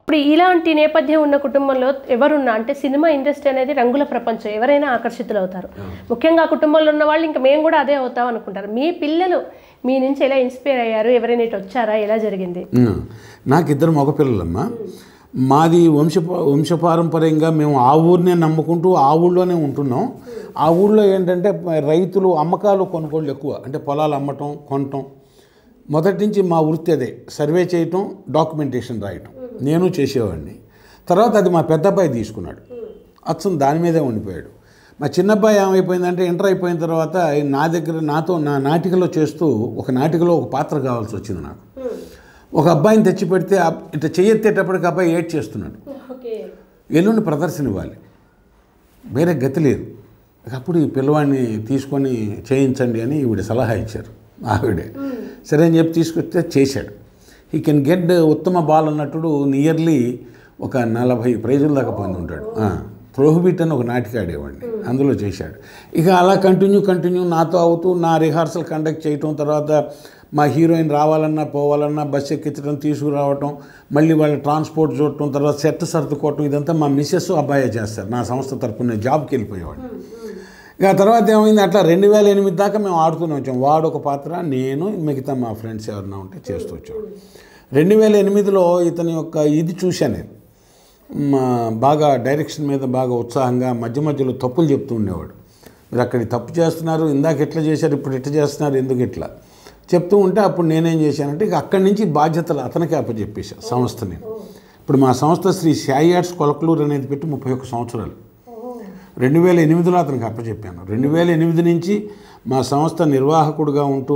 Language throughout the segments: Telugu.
ఇప్పుడు ఇలాంటి నేపథ్యం ఉన్న కుటుంబంలో ఎవరున్నా అంటే సినిమా ఇండస్ట్రీ అనేది రంగుల ప్రపంచం ఎవరైనా ఆకర్షితులు అవుతారు ముఖ్యంగా ఆ కుటుంబంలో ఉన్న వాళ్ళు ఇంకా మేము కూడా అదే అవుతాం అనుకుంటారు మీ పిల్లలు మీ నుంచి ఎలా ఇన్స్పైర్ అయ్యారు ఎవరైనా ఇటు వచ్చారా ఎలా జరిగింది ఉమ్. నాకు ఇద్దరు మగపిల్లలమ్మ మాది వంశ వంశపారంపర్యంగా మేము ఆ ఊరినే నమ్ముకుంటూ ఆ ఊళ్ళోనే ఉంటున్నాం ఆ ఊళ్ళో ఏంటంటే రైతులు అమ్మకాలు కొనుగోళ్ళు ఎక్కువ అంటే పొలాలు అమ్మటం కొనటం మొదటి నుంచి మా వృత్తి అదే సర్వే చేయటం డాక్యుమెంటేషన్ రాయటం నేను చేసేవాడిని తర్వాత అది మా పెద్ద అబ్బాయి తీసుకున్నాడు అచ్చం దాని మీదే ఉండిపోయాడు మా చిన్నబ్బాయి ఏమైపోయిందంటే ఇంటర్ అయిపోయిన తర్వాత నా దగ్గర నాతో నా నాటికలో చేస్తూ ఒక నాటికలో ఒక పాత్ర కావాల్సి వచ్చింది నాకు ఒక అబ్బాయిని తెచ్చి పెడితే ఆ- ఇట్లా చెయ్యెత్తేటప్పటికి అబ్బాయి ఏడ్ చేస్తున్నాడు ఓకే ఎల్లుండి ప్రదర్శన ఇవ్వాలి వేరే గతి లేదు అప్పుడు ఈ పిల్లవాడిని తీసుకొని చేయించండి అని ఈవిడ సలహా ఇచ్చారు ఆవిడే సరే అని చెప్పి తీసుకొస్తే చేశాడు ఈ కెన్ గెట్ ఉత్తమ బాల్ అన్నట్టుడు నియర్లీ ఒక నలభై ప్రైజుల దాకా పొంది ఉంటాడు ప్రోహిబిట్ అని ఒక నాటిక ఆడేవాడిని అందులో చేశాడు ఇక అలా కంటిన్యూ కంటిన్యూ నాతో అవుతూ నా రిహార్సల్ కండక్ట్ చేయటం తర్వాత మా హీరోయిన్ రావాలన్నా పోవాలన్నా బస్సు ఎక్కించడం తీసుకురావటం మళ్ళీ వాళ్ళ ట్రాన్స్పోర్ట్ చూడటం తర్వాత సెట్ సర్దుకోవటం ఇదంతా మా మిస్సెస్ అబ్బాయే చేస్తారు నా సంస్థ తరపున నేను జాబ్కి వెళ్ళిపోయేవాడు ఇక ఆ తర్వాత ఏమైంది అట్లా రెండు వేల ఎనిమిది దాకా మేము ఆడుతూనే వచ్చాం వాడు ఒక పాత్ర నేను మిగతా మా ఫ్రెండ్స్ ఎవరైనా ఉంటే చేస్తూ వచ్చాం రెండు వేల ఎనిమిదిలో ఇతని యొక్క ఇది చూశాను నేను మా బాగా డైరెక్షన్ మీద బాగా ఉత్సాహంగా మధ్య మధ్యలో తప్పులు చెప్తూ ఉండేవాడు మీరు అక్కడ ఈ తప్పు చేస్తున్నారు ఇందాక ఎట్లా చేశారు ఇప్పుడు ఎట్లా చేస్తున్నారు ఎందుకు ఇట్లా చెప్తూ ఉంటే అప్పుడు నేనేం చేశానంటే ఇక అక్కడి నుంచి బాధ్యతలు అతనికి అప్పచెప్పేశాను సంస్థ నేను ఇప్పుడు మా సంస్థ శ్రీ సాయి ఆర్ట్స్ కొలకలూరు అనేది పెట్టి ముప్పై ఒక్క సంవత్సరాలు రెండు వేల ఎనిమిదిలో అతనికి అప్పచెప్పాను రెండు వేల ఎనిమిది నుంచి మా సంస్థ నిర్వాహకుడుగా ఉంటూ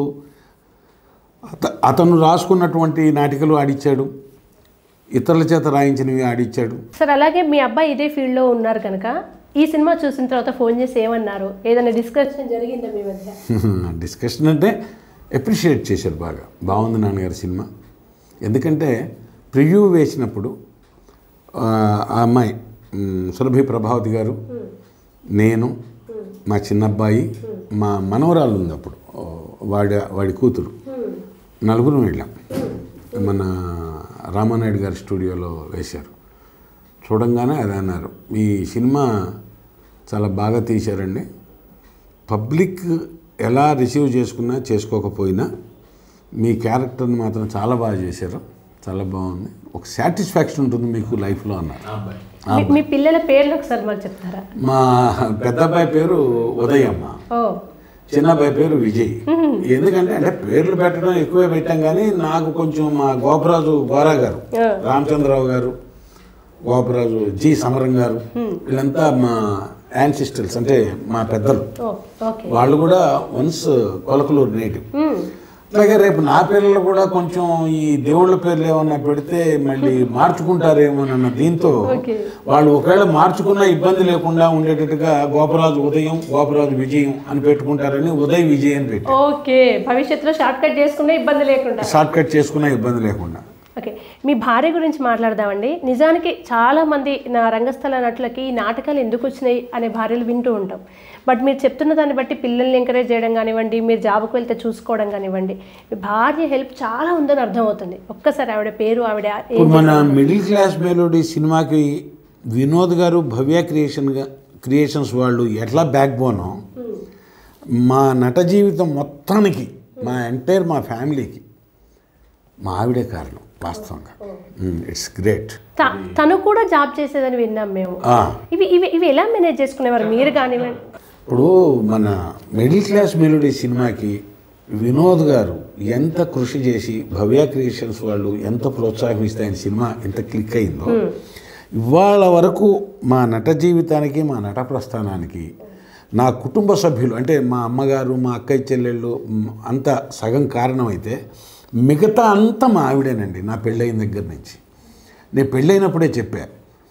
అత అతను రాసుకున్నటువంటి నాటికలు ఆడిచ్చాడు ఇతరుల చేత రాయించినవి ఆడిచ్చాడు సార్ అలాగే మీ అబ్బాయి ఇదే ఫీల్డ్లో ఉన్నారు కనుక ఈ సినిమా చూసిన తర్వాత ఫోన్ చేసి ఏమన్నారు ఏదైనా డిస్కషన్ జరిగిందా మీ మధ్య డిస్కషన్ అంటే అప్రిషియేట్ చేశారు బాగా బాగుంది నాన్నగారి సినిమా ఎందుకంటే ప్రివ్యూ వేసినప్పుడు ఆ ఆ అమ్మాయి మ్, సురభి ప్రభావతి గారు నేను మా చిన్నబ్బాయి మా మనవరాలు ఉంది అప్పుడు ఓ, వాడి వాడి కూతురు నలుగురు వెళ్ళాం మన రామానాయుడు గారి స్టూడియోలో వేశారు చూడంగానే అది అన్నారు ఈ సినిమా చాలా బాగా తీశారండి పబ్లిక్ ఎలా రిసీవ్ చేసుకున్నా చేసుకోకపోయినా మీ క్యారెక్టర్ని మాత్రం చాలా బాగా చేశారు చాలా బాగుంది ఒక సాటిస్ఫాక్షన్ ఉంటుంది మీకు లైఫ్లో అన్నారు మీ- మీ పిల్లల పేర్లు ఒకసారి మాకు చెప్తారా మా పెద్ద అబ్బాయి పేరు ఉదయమ్మ ఓ చిన్న అబ్బాయి పేరు విజయ్ ఎందుకంటే అంటే పేర్లు పెట్టడం ఎక్కువే పెట్టాం కానీ నాకు కొంచెం మా గోపరాజు గోరా గారు ఆ. రామచంద్రరావు గారు గోపరాజు జి సమరం గారు వీళ్ళంతా మా యాన్సిస్టర్స్ అంటే మా పెద్దలు ఓ ఓకే వాళ్ళు కూడా వన్స్ కొలకలూరు నేటివ్ మ్మ్. అలాగే రేపు నా పిల్లలు కూడా కొంచెం ఈ దేవుళ్ళ పేర్లు ఏమన్నా పెడితే మళ్ళీ మార్చుకుంటారేమోనన్న దీంతో ఓకే. వాళ్ళు ఒకవేళ మార్చుకున్నా ఇబ్బంది లేకుండా ఉండేటట్టుగా గోపరాజు ఉదయం గోపరాజు విజయం అని పెట్టుకుంటారని ఉదయ్ విజయ్ అని పెట్టి ఓకే భవిష్యత్తులో షార్ట్ కట్ చేసుకునే ఇబ్బంది లేకుండా షార్ట్ కట్ చేసుకున్నా ఇబ్బంది లేకుండా ఓకే మీ భార్య గురించి మాట్లాడదామండి నిజానికి చాలామంది నా రంగస్థల నటులకి ఈ నాటకాలు ఎందుకు వచ్చినాయి అనే భార్యలు వింటూ ఉంటాం బట్ మీరు చెప్తున్న దాన్ని బట్టి పిల్లల్ని ఎంకరేజ్ చేయడం కానివ్వండి మీరు జాబ్కి వెళ్తే చూసుకోవడం కానివ్వండి మీ భార్య హెల్ప్ చాలా ఉందని అర్థమవుతుంది ఒక్కసారి ఆవిడ పేరు ఆవిడ ఏం ఇప్పుడు మన మిడిల్ క్లాస్ మెలోడీ సినిమాకి వినోద్ గారు భవ్య క్రియేషన్గా క్రియేషన్స్ వాళ్ళు ఎట్లా బ్యాక్ బోనో మా నట జీవితం మొత్తానికి మా ఎంటైర్ మా ఫ్యామిలీకి మా ఆవిడే కారణం వాస్తవంగా ఇట్స్ గ్రేట్ త- తను కూడా జాబ్ చేసేదని విన్నాం మేము ఇవి ఇవి ఇవి ఎలా మేనేజ్ చేసుకునేవారు మీరు కానివ్వండి ఇప్పుడు మన మిడిల్ క్లాస్ మెలోడీ సినిమాకి వినోద్ గారు ఎంత కృషి చేసి భవ్య క్రియేషన్స్ వాళ్ళు ఎంత ప్రోత్సాహం ఇస్తే ఆయన సినిమా ఎంత క్లిక్ అయిందో ఇవాళ వరకు మా నట జీవితానికి మా నట ప్రస్థానానికి నా కుటుంబ సభ్యులు అంటే మా అమ్మగారు మా అక్కయ్య చెల్లెళ్ళు మ్, అంత సగం కారణమైతే మిగతా అంతా మా ఆవిడేనండి నా పెళ్ళయిన దగ్గర నుంచి నేను పెళ్ళైనప్పుడే చెప్పా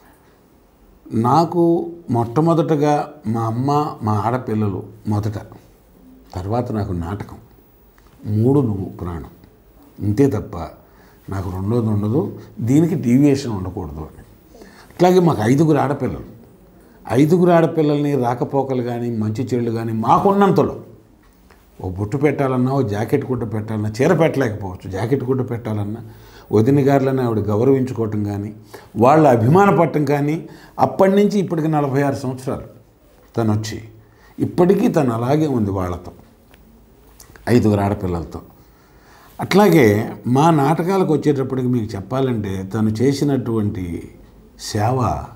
నాకు మొట్టమొదటగా మా అమ్మ మా ఆడపిల్లలు మొదట తర్వాత నాకు నాటకం మూడు నువ్వు ప్రాణం ఇంతే తప్ప నాకు రెండోది ఉండదు దీనికి డీవియేషన్ ఉండకూడదు అని అట్లాగే మాకు ఐదుగురు ఆడపిల్లలు ఐదుగురు ఆడపిల్లల్ని రాకపోకలు కానీ మంచి చెడులు కానీ మాకున్నంతలో ఓ బొట్టు పెట్టాలన్నా ఓ జాకెట్ గుడ్డ పెట్టాలన్నా చీర పెట్టలేకపోవచ్చు జాకెట్ గుడ్డ పెట్టాలన్నా వదిన గారులని ఆవిడ గౌరవించుకోవటం కానీ వాళ్ళ అభిమానపడటం కానీ అప్పటి నుంచి ఇప్పటికి నలభై ఆరు సంవత్సరాలు తను వచ్చి ఇప్పటికీ తను అలాగే ఉంది వాళ్ళతో ఐదుగురు ఆడపిల్లలతో అట్లాగే మా నాటకాలకు వచ్చేటప్పటికి మీకు చెప్పాలంటే తను చేసినటువంటి సేవ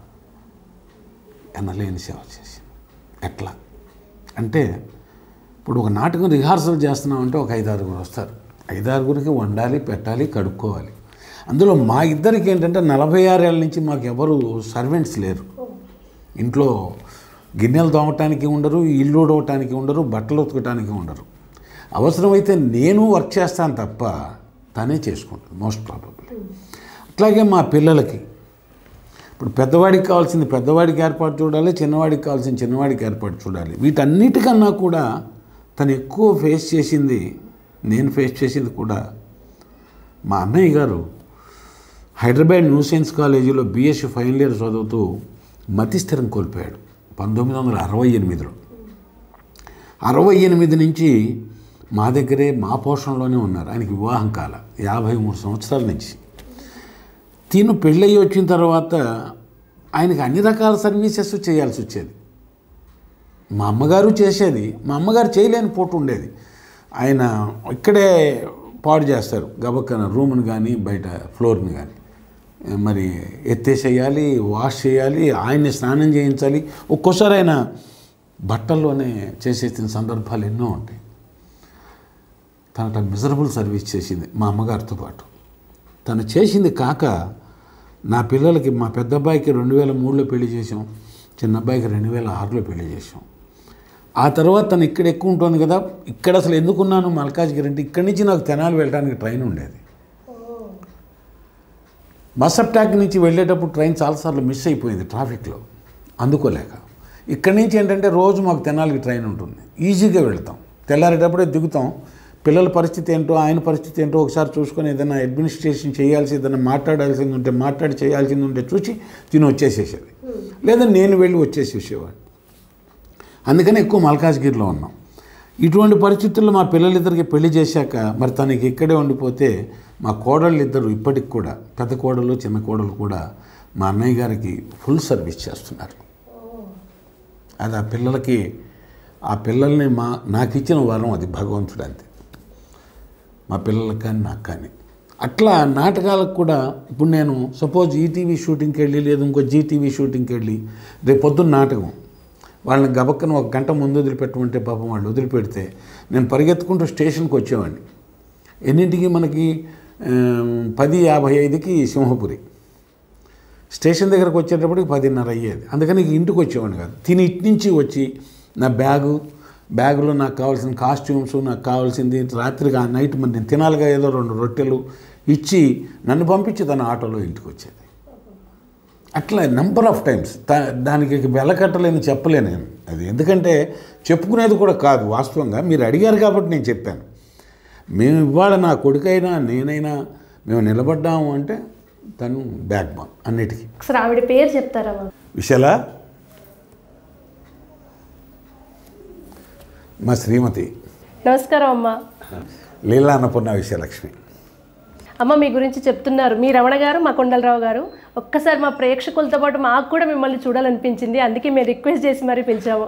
ఎనలేని సేవ చేసింది ఎట్లా అంటే ఇప్పుడు ఒక నాటకం రిహార్సల్ చేస్తున్నామంటే ఒక ఐదారుగురు వస్తారు ఐదారుగురికి వండాలి పెట్టాలి కడుక్కోవాలి అందులో మా ఇద్దరికి ఏంటంటే నలభై ఆరేళ్ళ నుంచి మాకు ఎవరు సర్వెంట్స్ లేరు ఇంట్లో గిన్నెలు తోమటానికి ఉండరు ఇల్లు ఉడవటానికి ఉండరు బట్టలు ఉతకటానికి ఉండరు అవసరమైతే నేను వర్క్ చేస్తాను తప్ప తనే చేసుకుంటుంది మోస్ట్ ప్రాబబ్లీ అట్లాగే మా పిల్లలకి ఇప్పుడు పెద్దవాడికి కావాల్సింది పెద్దవాడికి ఏర్పాటు చూడాలి చిన్నవాడికి కావాల్సింది చిన్నవాడికి ఏర్పాటు చూడాలి వీటన్నిటికన్నా కూడా తను ఎక్కువ ఫేస్ చేసింది నేను ఫేస్ చేసింది కూడా మా అన్నయ్య గారు హైదరాబాద్ న్యూ సైన్స్ కాలేజీలో బీఎస్సీ ఫైనల్ ఇయర్ చదువుతూ మతి స్థిరం కోల్పోయాడు పంతొమ్మిది వందల అరవై ఎనిమిదిలో అరవై ఎనిమిది నుంచి మా దగ్గరే మా పోషణలోనే ఉన్నారు ఆయనకి వివాహం కాల యాభై మూడు సంవత్సరాల నుంచి తిను పెళ్ళయి వచ్చిన తర్వాత ఆయనకి అన్ని రకాల సర్వీసెస్ చేయాల్సి వచ్చేది మా అమ్మగారు చేసేది మా అమ్మగారు చేయలేని పోటు ఉండేది ఆయన ఇక్కడే పాడు చేస్తారు గబక్కన రూమ్ని కానీ బయట ఫ్లోర్ని కానీ మరి ఎత్తేసేయాలి వాష్ చేయాలి ఆయన్ని స్నానం చేయించాలి ఒక్కోసారి ఆయన బట్టల్లోనే చేసేసిన సందర్భాలు ఎన్నో ఉంటాయి తనట మిజరబుల్ సర్వీస్ చేసింది మా అమ్మగారితో పాటు తను చేసింది కాక నా పిల్లలకి మా పెద్ద అబ్బాయికి రెండు వేల మూడులో పెళ్లి చేసాం చిన్న అబ్బాయికి రెండు వేల ఆరులో పెళ్లి చేసాం ఆ తర్వాత తను ఇక్కడ ఎక్కువ ఉంటుంది కదా ఇక్కడ అసలు ఎందుకున్నాను మల్కాజ్గిరి అంటే ఇక్కడి నుంచి నాకు తెనాలి వెళ్ళడానికి ట్రైన్ ఉండేది బస్ అప్టాక్ నుంచి వెళ్ళేటప్పుడు ట్రైన్ చాలాసార్లు మిస్ అయిపోయింది ట్రాఫిక్లో అందుకోలేక ఇక్కడి నుంచి ఏంటంటే రోజు మాకు తెనాలికి ట్రైన్ ఉంటుంది ఈజీగా వెళ్తాం తెల్లారేటప్పుడే దిగుతాం పిల్లల పరిస్థితి ఏంటో ఆయన పరిస్థితి ఏంటో ఒకసారి చూసుకొని ఏదైనా అడ్మినిస్ట్రేషన్ చేయాల్సి ఏదైనా మాట్లాడాల్సింది ఉంటే మాట్లాడి చేయాల్సింది ఉంటే చూసి తిని వచ్చేసేసేది లేదా నేను వెళ్ళి వచ్చేసేసేవాడిని అందుకని ఎక్కువ మల్కాజ్గిరిలో ఉన్నాం ఇటువంటి పరిస్థితుల్లో మా పిల్లలిద్దరికి పెళ్లి చేశాక మరి తనకి ఇక్కడే ఉండిపోతే మా కోడళ్ళు ఇద్దరు ఇప్పటికి కూడా పెద్ద కోడలు చిన్న కోడలు కూడా మా అన్నయ్య గారికి ఫుల్ సర్వీస్ చేస్తున్నారు అది ఆ పిల్లలకి ఆ పిల్లల్ని మా నాకు ఇచ్చిన వరం అది భగవంతుడు అంతే మా పిల్లలకు కానీ నాకు కానీ అట్లా నాటకాలకు కూడా ఇప్పుడు నేను సపోజ్ ఈటీవీ షూటింగ్కి వెళ్ళి లేదు ఇంకో జీటీవీ షూటింగ్కి వెళ్ళి రేపు పొద్దున్న నాటకం వాళ్ళని గబక్కన ఒక గంట ముందు వదిలిపెట్టమంటే పాపం వాళ్ళు వదిలిపెడితే నేను పరిగెత్తుకుంటూ స్టేషన్కి వచ్చేవాడిని ఎన్నింటికి మనకి ఆ, పది యాభై ఐదుకి సింహపురి స్టేషన్ దగ్గరకు వచ్చేటప్పటికి పదిన్నర అయ్యేది అందుకని ఇక ఇంటికి వచ్చేవాడిని కాదు తిని ఇటు నుంచి వచ్చి నా బ్యాగు బ్యాగులో నాకు కావాల్సిన కాస్ట్యూమ్స్ నాకు కావాల్సింది రాత్రికి ఆ నైట్ మరి నేను తినాలిగా ఏదో రెండు రొట్టెలు ఇచ్చి నన్ను పంపించి తన ఆటోలో ఇంటికి వచ్చేది అట్లా నెంబర్ ఆఫ్ టైమ్స్ దానికి వెలకట్టలేని చెప్పలేను నేను అది ఎందుకంటే చెప్పుకునేది కూడా కాదు వాస్తవంగా మీరు అడిగారు కాబట్టి నేను చెప్పాను మేము ఇవాళ నా కొడుకైనా నేనైనా మేము నిలబడ్డాము అంటే తను బ్యాక్ బాన్ అన్నిటికీ ఒకసారి ఆవిడ పేరు చెప్తారా మాకు విశాల మా శ్రీమతి నమస్కారం అమ్మ లీలా అన్నపూర్ణ విశాలక్ష్మి అమ్మ మీ గురించి చెప్తున్నారు మీ రమణ గారు మా కొండలరావు గారు ఒక్కసారి మా ప్రేక్షకులతో పాటు మాకు కూడా మిమ్మల్ని చూడాలనిపించింది అందుకే మేము రిక్వెస్ట్ చేసి మరీ పిలిచాము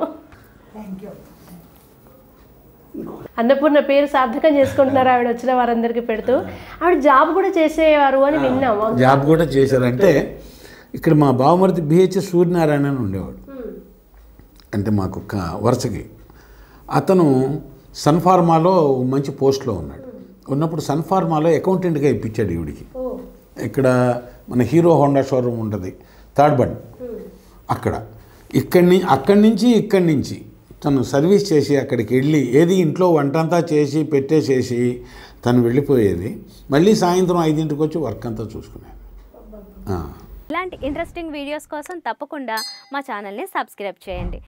అన్నపూర్ణ పేరు సార్థకం చేసుకుంటున్నారు ఆవిడ వచ్చిన వారందరికీ పెడుతూ ఆవిడ జాబ్ కూడా చేసేవారు అని విన్నాము జాబ్ కూడా చేశారంటే ఇక్కడ మా బావమరిది బిహెచ్ఎస్ సూర్యనారాయణ అని ఉండేవాడు అంటే మాకు ఒక వరుసకి అతను సన్ఫార్మాలో మంచి పోస్ట్లో ఉన్నాడు ఉన్నప్పుడు సన్ఫార్మాలో అకౌంటెంట్గా ఇప్పించాడు ఈవిడికి ఇక్కడ మన హీరో హోండా షోరూమ్ ఉంటుంది థర్డ్ బండ్ అక్కడ ఇక్కడి నుంచి అక్కడి నుంచి ఇక్కడి నుంచి తను సర్వీస్ చేసి అక్కడికి వెళ్ళి ఏది ఇంట్లో వంటంతా చేసి పెట్టేసేసి తను వెళ్ళిపోయేది మళ్ళీ సాయంత్రం ఐదింటికి వచ్చి వర్క్ అంతా చూసుకునేది ఆ. ఇలాంటి ఇంట్రెస్టింగ్ వీడియోస్ కోసం తప్పకుండా మా ఛానల్ని సబ్స్క్రైబ్ చేయండి